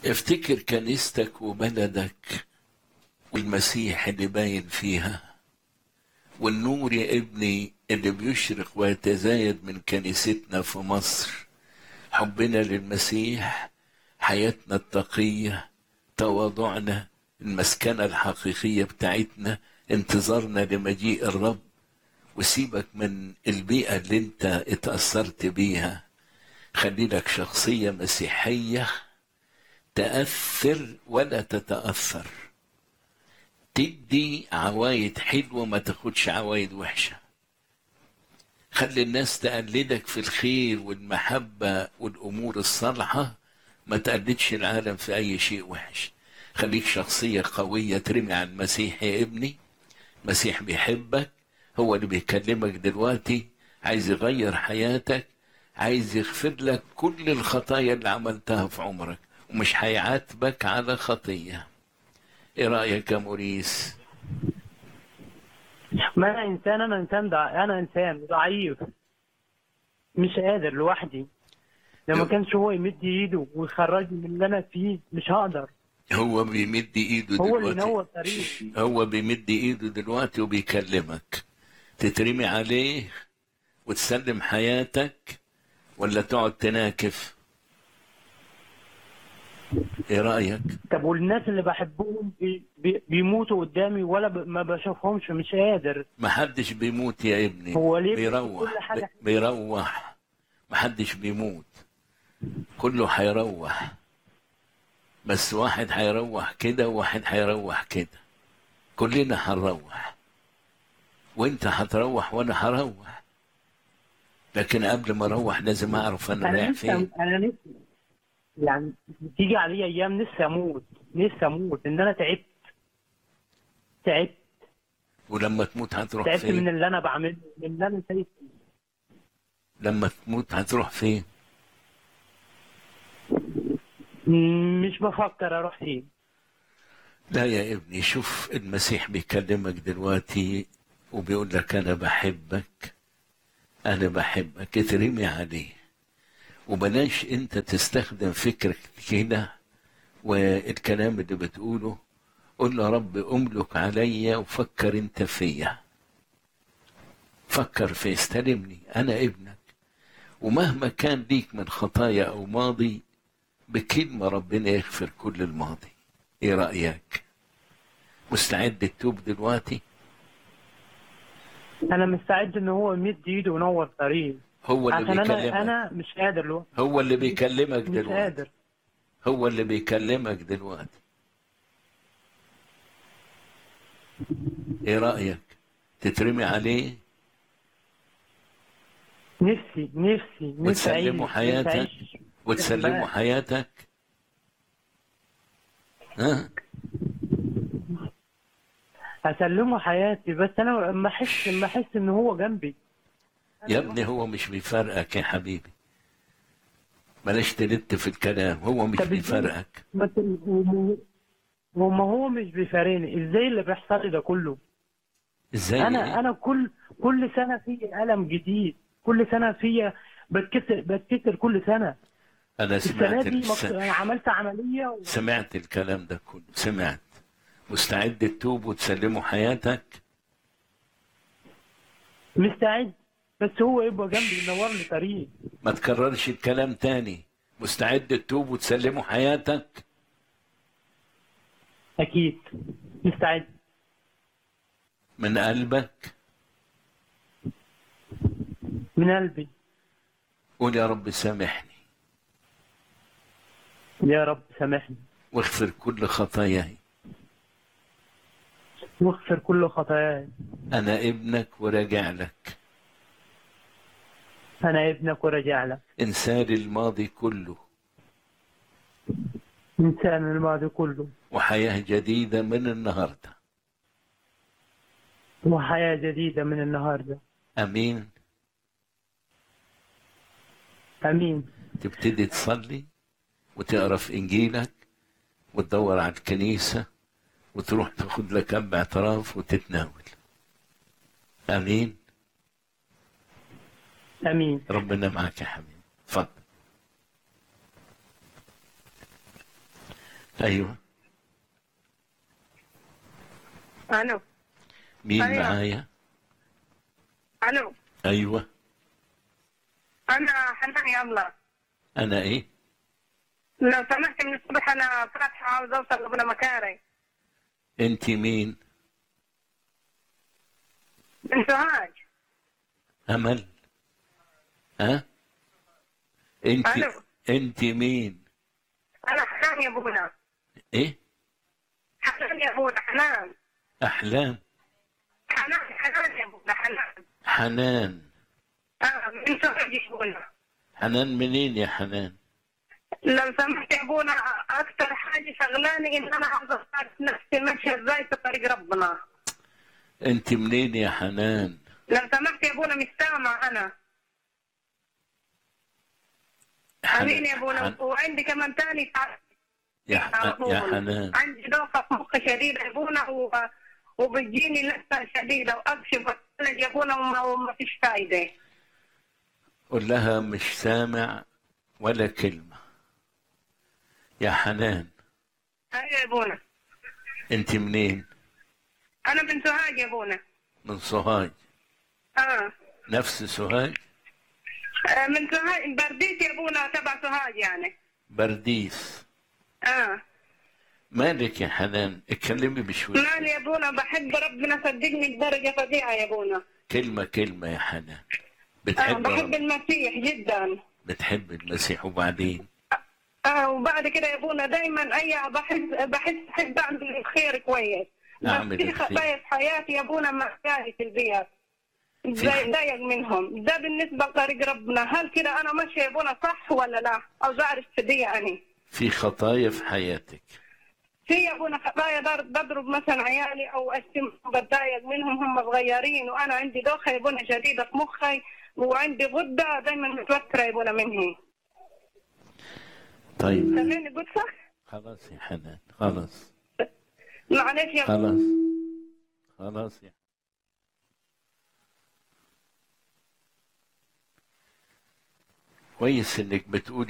افتكر كنيستك وبلدك والمسيح اللي باين فيها والنور يا ابني اللي بيشرق ويتزايد من كنيستنا في مصر حبنا للمسيح حياتنا التقية تواضعنا المسكنة الحقيقية بتاعتنا انتظارنا لمجيء الرب وسيبك من البيئة اللي انت اتأثرت بيها خلي لك شخصية مسيحية تأثر ولا تتأثر تدي عوايد حلوة ما تاخدش عوايد وحشة خلي الناس تقلدك في الخير والمحبة والأمور الصالحة ما تقلدش العالم في أي شيء وحش خليك شخصية قوية ترمي على المسيح يا ابني المسيح بيحبك هو اللي بيكلمك دلوقتي عايز يغير حياتك عايز يغفر لك كل الخطايا اللي عملتها في عمرك ومش هيعاتبك على خطية ايه رأيك يا موريس ما انا انسان انا انسان ضع... انا انسان ضعيف مش قادر لوحدي لما يو. كانش هو يمد ايده ويخرجني من اللي انا فيه مش هقدر هو بيمد ايده هو اللي دلوقتي نور طريقي هو بيمد ايده دلوقتي وبيكلمك تترمي عليه وتسلم حياتك ولا تقعد تناكف ايه رأيك طب والناس اللي بحبهم بي... بي... بيموتوا قدامي ولا ب... ما بشوفهمش مش قادر محدش بيموت يا ابني هو ليه بيروح كل حاجة بي- بيروح محدش بيموت كله هيروح بس واحد هيروح كده وواحد هيروح كده كلنا هنروح وانت هتروح وانا هروح لكن قبل ما اروح لازم اعرف انا انا رايح نفسي فين انا نفسي يعني تيجي علي ايام نفسي اموت نفسي اموت ان انا تعبت تعبت ولما تموت هتروح تعبت من فين اللي انا بعمله من اللي انا شايفه لما تموت هتروح فين مش بفكر اروح فين لا يا ابني شوف المسيح بيكلمك دلوقتي وبيقول لك انا بحبك انا بحبك اترمي عليه وبلاش انت تستخدم فكرك كده والكلام اللي بتقوله قول له يا رب املك عليا وفكر انت فيا فكر في استلمني انا ابنك ومهما كان ليك من خطايا او ماضي بكلمه ربنا يغفر كل الماضي ايه رايك مستعد تتوب دلوقتي انا مستعد ان هو يمد ايده وينور طريقي هو اللي عشان بيكلمك انا انا مش قادر له هو اللي بيكلمك مش دلوقتي قادر هو اللي بيكلمك دلوقتي ايه رأيك تترمي عليه نفسي نفسي نفسي وتسلمه أعيش، حياتك؟ نفسي أعيش. وتسلمه حياتك ها اسلمه حياتي بس انا لما احس لما احس ان هو جنبي يا ابني هو مش بيفرقك يا حبيبي بلاش تلت في الكلام هو مش طب إزاي؟ بيفرقك بس وما هو مش بيفارقني ازاي اللي بيحصل لي ده كله ازاي انا إيه؟ انا كل كل سنه في الم جديد كل سنه في بتكسر بتكسر كل سنه انا السنه سمعت دي الس... مك- انا عملت عمليه و... سمعت الكلام ده كله سمعت مستعد تتوب وتسلمه حياتك مستعد بس هو يبقى جنبي ينور لي طريق ما تكررش الكلام تاني مستعد تتوب وتسلمه حياتك اكيد مستعد من قلبك من قلبي قول يا رب سامحني يا رب سامحني واغفر كل خطاياي واغفر كل خطاياي انا ابنك وراجع لك انا ابنك وراجع لك انسان الماضي كله انسان الماضي كله وحياة جديدة من النهاردة وحياه جديده من النهارده امين امين تبتدي تصلي وتقرا في انجيلك وتدور على الكنيسة وتروح تاخد لك اب اعتراف وتتناول امين امين ربنا معك يا حبيبي اتفضل ايوه الو مين أيوة. معايا الو ايوه انا حنان يا الله انا ايه لو سمحت من الصبح انا فاتحه عاوز اوصل لابن مكاري انت مين من سوهاج امل ها انت ألو. انت مين انا حنان يا ابونا ايه حنان يا ابونا حنان احلام حنان حنان يا ابونا حنان حنان اه من سوهاج يا ابونا حنان منين يا حنان لو سمحت يا ابونا اكثر حاجه شغلاني ان انا عاوز اعرف نفسي ماشيه ازاي في طريق ربنا انت منين يا حنان لو سمحت يا ابونا مش سامع انا امين يا ابونا حن- وعندي كمان تاني تعب يا, على ح... يا طول. حنان عندي دوخة في مخي شديدة يا ابونا و... وبتجيني لسه شديدة واكشف واتعالج يا ابونا وما, وما فيش فايدة قول لها مش سامع ولا كلمة يا حنان ايوه يا ابونا انت منين انا من سوهاج يا ابونا من سوهاج اه نفس سوهاج آه، من سوهاج برديت يا ابونا تبع سوهاج يعني برديس اه مالك يا حنان اتكلمي بشويش مالي يا ابونا بحب ربنا صدقني بدرجة فظيعة يا ابونا كلمة كلمة يا حنان اه بتحب بحب رب... المسيح جدا بتحب المسيح وبعدين اه وبعد كده يا ابونا دايما اي بحس بحس بحب اعمل الخير كويس أعمل بس في الخير. خطايا في حياتي يا ابونا ما جاي في البيت في- زي ضايق منهم ده بالنسبه لطريق ربنا هل كده انا ماشيه يا ابونا صح ولا لا او بعرف في دي يعني في خطايا في حياتك في يا ابونا خطايا ضر- بضرب مثلا عيالي او اشتم بتضايق منهم هم صغيرين وانا عندي دوخه يا ابونا شديده في مخي وعندي غده دايما متوتره يا ابونا مني طيب سامعني قلت صح؟ خلاص يا حنان خلاص معلش يا خلاص خلاص يا كويس انك بتقولي